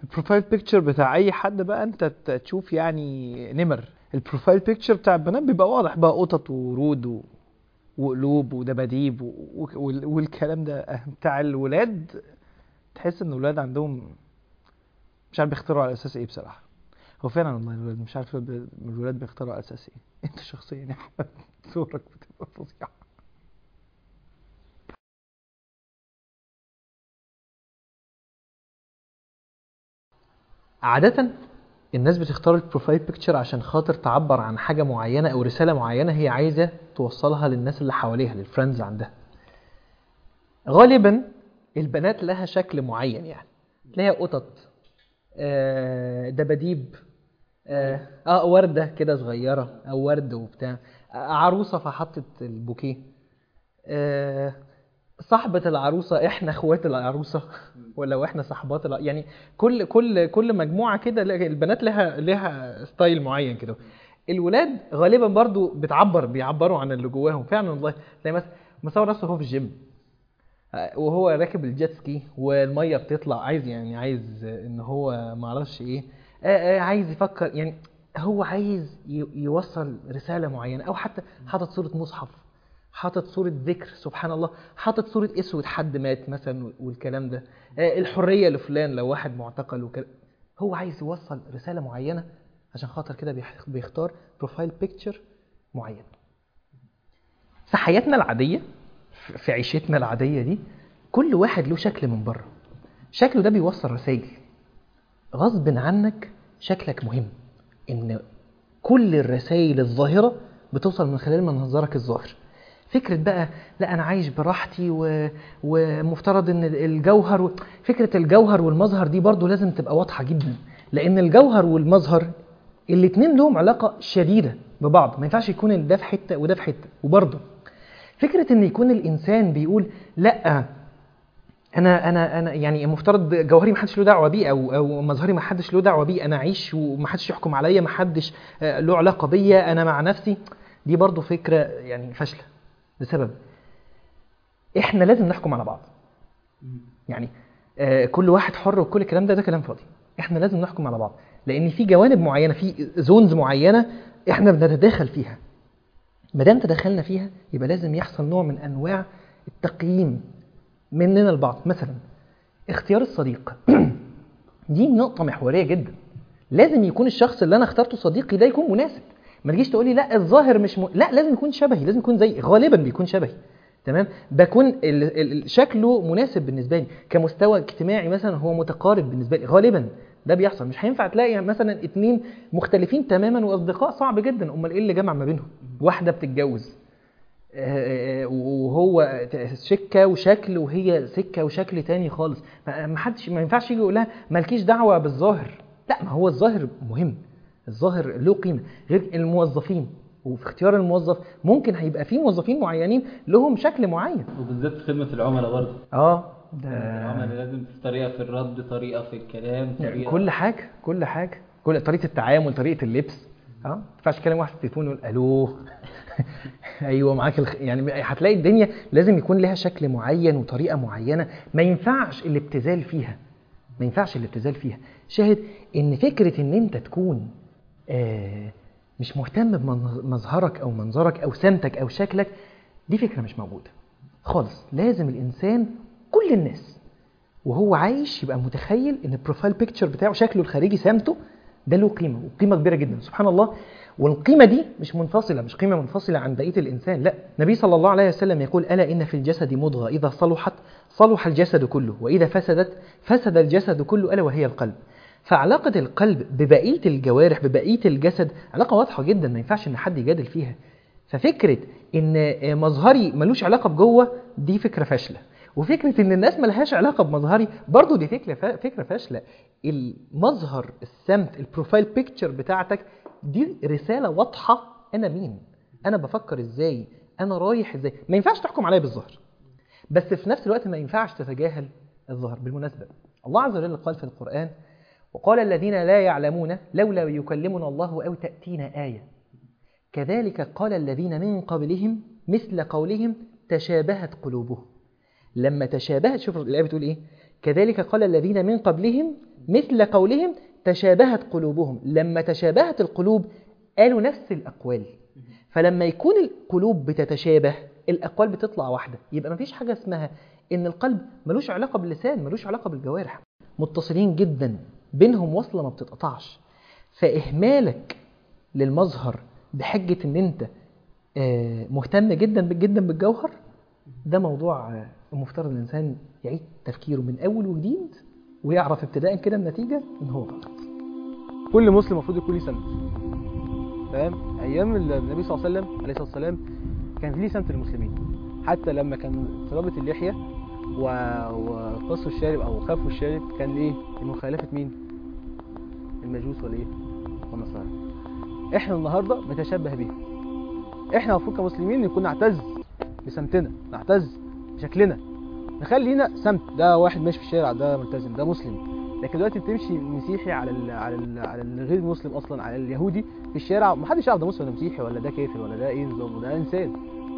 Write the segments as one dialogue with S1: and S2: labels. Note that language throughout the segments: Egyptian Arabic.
S1: البروفايل بيكتشر بتاع اي حد بقى انت ت- تشوف يعني نمر البروفايل بيكتشر بتاع البنات بيبقى واضح بقى قطط ورود و... وقلوب ودباديب و... و... وال- والكلام ده بتاع الولاد تحس ان الولاد عندهم مش عارف بيختاروا على اساس ايه بصراحه هو فعلا والله الولاد مش عارف الولاد- الولاد بيختاروا على اساس ايه انت شخصيا يا احمد صورك بتبقى فظيعه عادة الناس بتختار البروفايل بيكتشر عشان خاطر تعبر عن حاجة معينة أو رسالة معينة هي عايزة توصلها للناس اللي حواليها للفريندز عندها. غالبا البنات لها شكل معين يعني تلاقيها قطط آه، دباديب اه آه، وردة كده صغيرة أو ورد وبتاع آه، عروسة فحطت البوكيه آه، صاحبة العروسة احنا اخوات العروسة ولا واحنا صاحبات الع... يعني كل كل كل مجموعة كده لا- البنات لها لها ستايل معين كده الولاد غالبا برضو بتعبر بيعبروا عن اللي جواهم فعلا والله تلاقي مثلا مصور نفسه هو في الجيم آه، وهو راكب الجيت سكي والميه بتطلع عايز يعني عايز ان هو ما اعرفش ايه آه، آه، عايز يفكر يعني هو عايز ي- يوصل رساله معينه او حتى حاطط صوره مصحف حاطط صورة ذكر سبحان الله حاطط صورة اسود حد مات مثلا والكلام ده آه، الحرية لفلان لو واحد معتقل وكده هو عايز يوصل رسالة معينة عشان خاطر كده بيح- بيختار بروفايل بيكتشر معين في حياتنا العادية في- في عيشتنا العادية دي كل واحد له شكل من بره شكله ده بيوصل رسائل غصب عنك شكلك مهم ان كل الرسائل الظاهرة بتوصل من خلال منظرك الظاهر فكرة بقى لا أنا عايش براحتي و... ومفترض إن الجوهر و... فكرة الجوهر والمظهر دي برضو لازم تبقى واضحة جدا لأن الجوهر والمظهر الاتنين لهم علاقة شديدة ببعض ما ينفعش يكون ده في حتة وده في حتة وبرضه فكرة إن يكون الإنسان بيقول لا انا انا انا يعني المفترض جوهري ما حدش له دعوه بيه او او مظهري ما حدش له دعوه بيه انا اعيش وما حدش يحكم عليا ما حدش آه، له علاقه بيا انا مع نفسي دي برضو فكره يعني فاشله لسبب احنا لازم نحكم على بعض يعني آه، كل واحد حر وكل الكلام ده ده كلام فاضي احنا لازم نحكم على بعض لان في جوانب معينه في زونز معينه احنا بنتداخل فيها ما دام تدخلنا فيها يبقى لازم يحصل نوع من انواع التقييم مننا البعض مثلا اختيار الصديق دي نقطة محورية جدا لازم يكون الشخص اللي انا اخترته صديقي ده يكون مناسب ما تجيش تقولي لا الظاهر مش م... لا لازم يكون شبهي لازم يكون زي غالبا بيكون شبهي تمام بكون ال... ال... ال- شكله مناسب بالنسبه لي كمستوى اجتماعي مثلا هو متقارب بالنسبه لي غالبا ده بيحصل مش هينفع تلاقي مثلا اتنين مختلفين تماما واصدقاء صعب جدا امال ايه اللي جمع ما بينهم واحده بتتجوز آه، وهو سكه وشكل وهي سكه وشكل تاني خالص ما ما حدش ما ينفعش يجي يقول لها مالكيش دعوه بالظاهر لا ما هو الظاهر مهم الظاهر له قيمه غير الموظفين وفي اختيار الموظف ممكن هيبقى في موظفين معينين لهم شكل معين
S2: وبالذات في خدمة العملاء برضه
S1: اه
S2: العملاء لازم في طريقة في الرد طريقة في الكلام
S1: يعني
S2: طريقة
S1: كل حاجه كل حاجه كل طريقه التعامل طريقه اللبس اه ما ينفعش تكلم واحد في التليفون يقول الو ايوه معاك الخ... يعني هتلاقي الدنيا لازم يكون لها شكل معين وطريقه معينه ما ينفعش الابتذال فيها ما ينفعش الابتذال فيها شاهد ان فكره ان انت تكون آه مش مهتم بمظهرك او منظرك او سمتك او شكلك دي فكره مش موجوده خالص لازم الانسان كل الناس وهو عايش يبقى متخيل ان البروفايل بيكتشر بتاعه شكله الخارجي سمته ده له قيمه وقيمه كبيره جدا سبحان الله والقيمه دي مش منفصله مش قيمه منفصله عن بقيه الانسان لا النبي صلى الله عليه وسلم يقول الا ان في الجسد مضغه اذا صلحت صلح الجسد كله واذا فسدت فسد الجسد كله الا وهي القلب فعلاقه القلب ببقيه الجوارح ببقيه الجسد علاقه واضحه جدا ما ينفعش ان حد يجادل فيها ففكره ان مظهري ملوش علاقه بجوه دي فكره فاشله وفكره ان الناس ملهاش علاقه بمظهري برضو دي فكره فا- فكره فاشله المظهر السمت البروفايل بيكتشر بتاعتك دي رساله واضحه انا مين انا بفكر ازاي انا رايح ازاي ما ينفعش تحكم عليا بالظهر بس في نفس الوقت ما ينفعش تتجاهل الظهر بالمناسبه الله عز وجل قال في القران وقال الذين لا يعلمون لولا يكلمنا الله او تاتينا ايه كذلك قال الذين من قبلهم مثل قولهم تشابهت قلوبهم لما تشابهت شوف الآية بتقول إيه كذلك قال الذين من قبلهم مثل قولهم تشابهت قلوبهم لما تشابهت القلوب قالوا نفس الأقوال فلما يكون القلوب بتتشابه الأقوال بتطلع واحدة يبقى مفيش حاجة اسمها إن القلب ملوش علاقة باللسان ملوش علاقة بالجوارح متصلين جدا بينهم وصلة ما بتتقطعش فإهمالك للمظهر بحجة إن أنت آه، مهتم جدا جدا بالجوهر ده موضوع آه، المفترض الإنسان يعيد تفكيره من أول وجديد ويعرف ابتداء كده النتيجة إن هو غلط
S3: كل مسلم المفروض يكون ليه سمت فاهم ايام النبي صلى الله عليه وسلم عليه الصلاه والسلام كان ليه سمت للمسلمين حتى لما كان في رابط اللحيه و... وقصوا الشارب او خافوا الشارب كان ايه لمخالفه مين المجوس ولا ايه والنصارى احنا النهارده بنتشبه بيهم احنا المفروض كمسلمين نكون نعتز بسمتنا نعتز بشكلنا نخلي لينا سمت ده واحد ماشي في الشارع ده ملتزم ده مسلم لكن دلوقتي بتمشي مسيحي على ال على ال على الغير المسلم اصلا على اليهودي في الشارع محدش يعرف ده مسلم ولا مسيحي ولا ده كافر ولا ده ايه نظامه ده انسان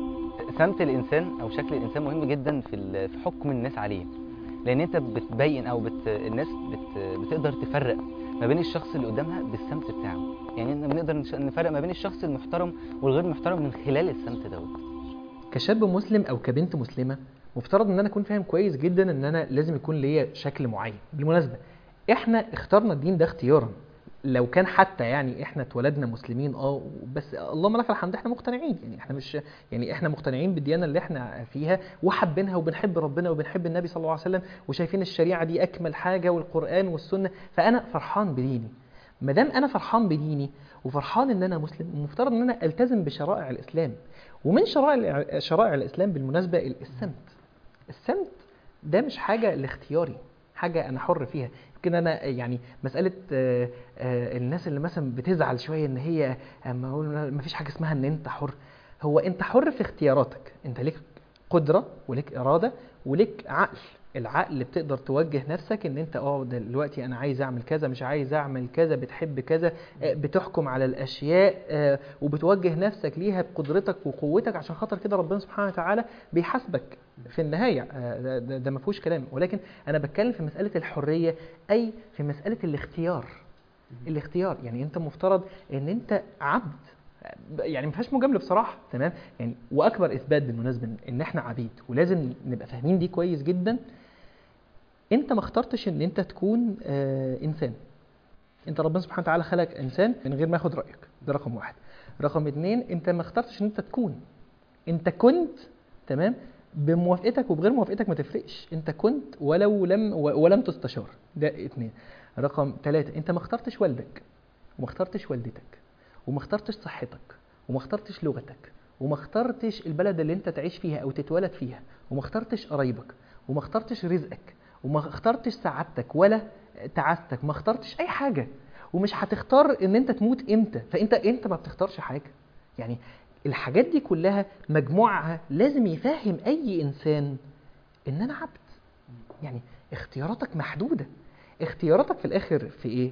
S4: سمت الانسان او شكل الانسان مهم جدا في ال- في حكم الناس عليه لان انت بتبين او بت الناس بت بتقدر تفرق ما بين الشخص اللي قدامها بالسمت بتاعه يعني احنا بنقدر نش- نفرق ما بين الشخص المحترم والغير محترم من خلال السمت دوت
S1: كشاب مسلم او كبنت مسلمه مفترض ان انا اكون فاهم كويس جدا ان انا لازم يكون ليا شكل معين بالمناسبه احنا اخترنا الدين ده اختيارا لو كان حتى يعني احنا اتولدنا مسلمين اه بس اللهم لك الحمد احنا مقتنعين يعني احنا مش يعني احنا مقتنعين بالديانه اللي احنا فيها وحابينها وبنحب ربنا وبنحب النبي صلى الله عليه وسلم وشايفين الشريعه دي اكمل حاجه والقران والسنه فانا فرحان بديني ما دام انا فرحان بديني وفرحان ان انا مسلم المفترض ان انا التزم بشرائع الاسلام ومن شرائع شرائع الاسلام بالمناسبه السمت السمت ده مش حاجه لاختياري حاجه انا حر فيها يمكن انا يعني مساله آه، آه، الناس اللي مثلا بتزعل شويه ان هي اما اقول ما فيش حاجه اسمها ان انت حر هو انت حر في اختياراتك انت ليك قدره وليك اراده وليك عقل العقل اللي بتقدر توجه نفسك ان انت اه دلوقتي انا عايز اعمل كذا مش عايز اعمل كذا بتحب كذا آه، بتحكم على الاشياء آه، وبتوجه نفسك ليها بقدرتك وقوتك عشان خاطر كده ربنا سبحانه وتعالى بيحاسبك في النهايه آه، ده- ده ده ما فيهوش كلام ولكن انا بتكلم في مساله الحريه اي في مساله الاختيار الاختيار يعني انت مفترض ان انت عبد يعني ما فيهاش مجامله بصراحه تمام يعني واكبر اثبات بالمناسبه ان احنا عبيد ولازم نبقى فاهمين دي كويس جدا انت ما اخترتش ان انت تكون آه انسان انت ربنا سبحانه وتعالى خلق انسان من غير ما ياخد رايك ده رقم واحد رقم اتنين انت ما اخترتش ان انت تكون انت كنت تمام بموافقتك وبغير موافقتك ما تفرقش انت كنت ولو لم و- ولم تستشار ده اتنين رقم ثلاثة انت ما اخترتش والدك وما اخترتش والدتك وما اخترتش صحتك وما اخترتش لغتك وما اخترتش البلد اللي انت تعيش فيها او تتولد فيها وما اخترتش قرايبك وما اخترتش رزقك وما اخترتش سعادتك ولا تعاستك ما اخترتش اي حاجه ومش هتختار ان انت تموت امتى فانت انت ما بتختارش حاجه يعني الحاجات دي كلها مجموعها لازم يفهم اي انسان ان انا عبد يعني اختياراتك محدوده اختياراتك في الاخر في ايه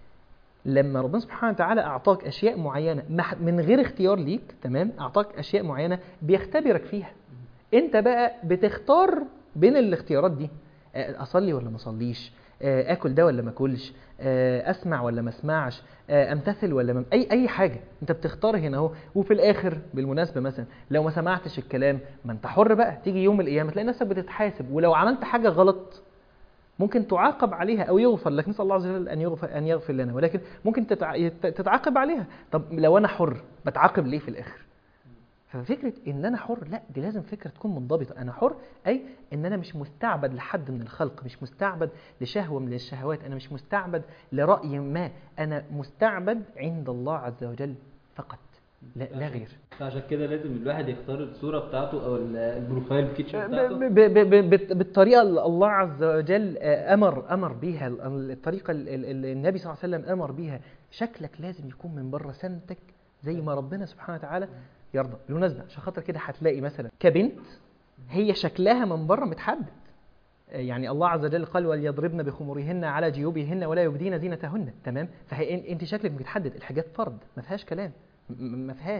S1: لما ربنا سبحانه وتعالى اعطاك اشياء معينه مح- من غير اختيار ليك تمام اعطاك اشياء معينه بيختبرك فيها انت بقى بتختار بين الاختيارات دي آه، اصلي ولا ما اصليش آه، اكل ده ولا ما اكلش آه، اسمع ولا ما اسمعش آه، امتثل ولا ما اي اي حاجه انت بتختار هنا اهو وفي الاخر بالمناسبه مثلا لو ما سمعتش الكلام ما انت حر بقى تيجي يوم القيامه تلاقي نفسك بتتحاسب ولو عملت حاجه غلط ممكن تعاقب عليها او يغفر لك نسال الله عز وجل ان يغفر ان يغفر لنا ولكن ممكن تتع... يت- تتعاقب عليها طب لو انا حر بتعاقب ليه في الاخر ففكره ان انا حر لا دي لازم فكره تكون منضبطه انا حر اي ان انا مش مستعبد لحد من الخلق مش مستعبد لشهوه من الشهوات انا مش مستعبد لراي ما انا مستعبد عند الله عز وجل فقط لا, لا غير
S2: فعشان كده لازم الواحد يختار الصورة بتاعته أو ال- البروفايل بيكتشر
S1: ب-
S2: بتاعته
S1: ب- ب- ب- بت- بالطريقه اللي الله عز وجل آه، امر امر بيها ال- الطريقه ال- ال- ال- النبي صلى الله عليه وسلم امر بيها شكلك لازم يكون من بره سمتك زي ما ربنا سبحانه وتعالى يرضى بالمناسبه عشان خاطر كده هتلاقي مثلا كبنت هي شكلها من بره متحدد آه، يعني الله عز وجل قال وليضربن بخمورهن على جيوبهن ولا يبدين زينتهن تمام فهي إن- انت شكلك متحدد الحجاب فرض ما فيهاش كلام م- م- ما فيهاش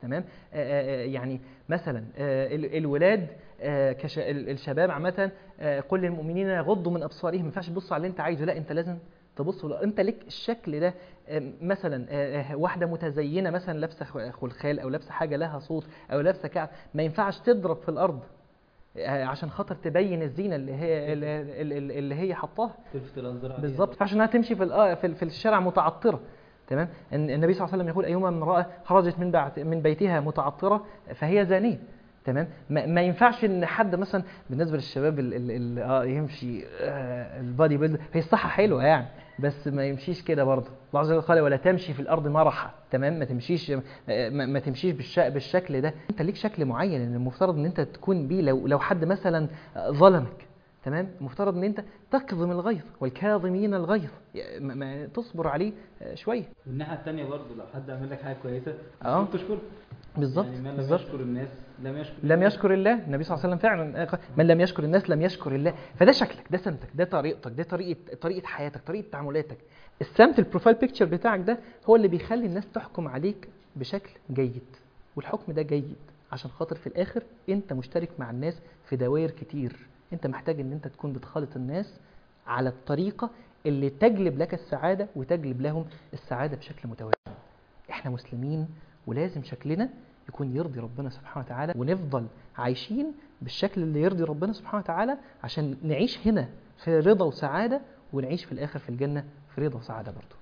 S1: تمام آه، آه، آه، يعني مثلا آه، ال- الولاد آه، كش... ال- الشباب عامه آه، قل للمؤمنين يغضوا من ابصارهم ما ينفعش تبص على اللي انت عايزه لا انت لازم تبص لا انت لك الشكل ده آه، مثلا آه، آه، واحده متزينه مثلا لابسه خ- خلخال او لابسه حاجه لها صوت او لابسه كعب ما ينفعش تضرب في الارض آه، عشان خاطر تبين الزينه اللي هي اللي, اللي اللي هي حطاها
S2: تلفت الانظار عليها.
S1: بالظبط ما ينفعش انها تمشي في الآ- في في الشارع متعطره تمام إن النبي صلى الله عليه وسلم يقول ايما امراه خرجت من بعت من بيتها متعطره فهي زانيه تمام ما, ما ينفعش ان حد مثلا بالنسبه للشباب اللي اه يمشي آه البادي بيلد هي الصحه حلوه يعني بس ما يمشيش كده برضه الله عز وجل قال ولا تمشي في الارض مرحا تمام ما تمشيش آه، ما, ما تمشيش بالش بالشكل ده انت ليك شكل معين ان المفترض ان انت تكون بيه لو لو حد مثلا آه، ظلمك تمام المفترض ان انت تكظم الغيظ والكاظمين الغيظ يعني ما, ما تصبر عليه آه، شويه
S2: والناحيه الثانيه برضه لو حد عمل لك حاجه كويسه
S1: اه.
S2: المفروض تشكره
S1: بالظبط
S2: يعني من لم
S1: بالظبط
S2: يشكر الناس لم يشكر
S1: لم يشكر الله النبي صلى الله عليه وسلم فعلا قال من لم يشكر الناس لم يشكر الله فده شكلك ده سمتك ده طريقتك ده طريقه طريقه حياتك طريقه تعاملاتك السمت البروفايل بيكتشر بتاعك ده هو اللي بيخلي الناس تحكم عليك بشكل جيد والحكم ده جيد عشان خاطر في الاخر انت مشترك مع الناس في دوائر كتير انت محتاج ان انت تكون بتخالط الناس على الطريقه اللي تجلب لك السعاده وتجلب لهم السعاده بشكل متوازن احنا مسلمين ولازم شكلنا يكون يرضي ربنا سبحانه وتعالى ونفضل عايشين بالشكل اللي يرضي ربنا سبحانه وتعالى عشان نعيش هنا في رضا وسعادة ونعيش في الآخر في الجنة في رضا وسعادة برضه